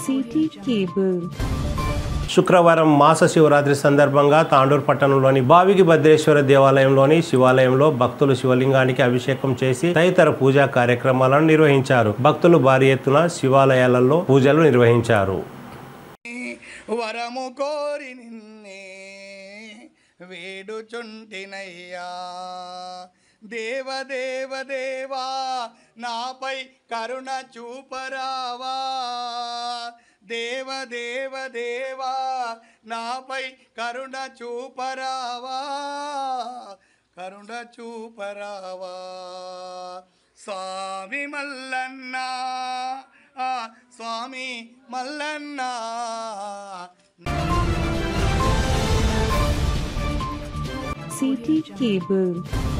CT cable. శుక్రవారం మాస శివరాత్రి సందర్భంగా తాండూరు పట్టణంలోని బావిగి భద్రేశ్వర దేవాలయంలోని శివాలయంలో భక్తులు శివలింగానికి అభిషేకం చేసి తదితర పూజా కార్యక్రమాలను నిర్వహించారు భక్తులు భారీ ఎత్తున శివాలయాలలో పూజలు నిర్వహించారు వరము కోరి నిన్నే వేడుచుంటినయ్యా దేవ దేవ దేవా నాపై కరుణ చూపరావా దేవ దేవ దేవా నాపై కరుణ చూపరావా కరుణ చూపరావా స్వామి మల్లన్న ఆ, స్వామి మల్లన్న CT cable.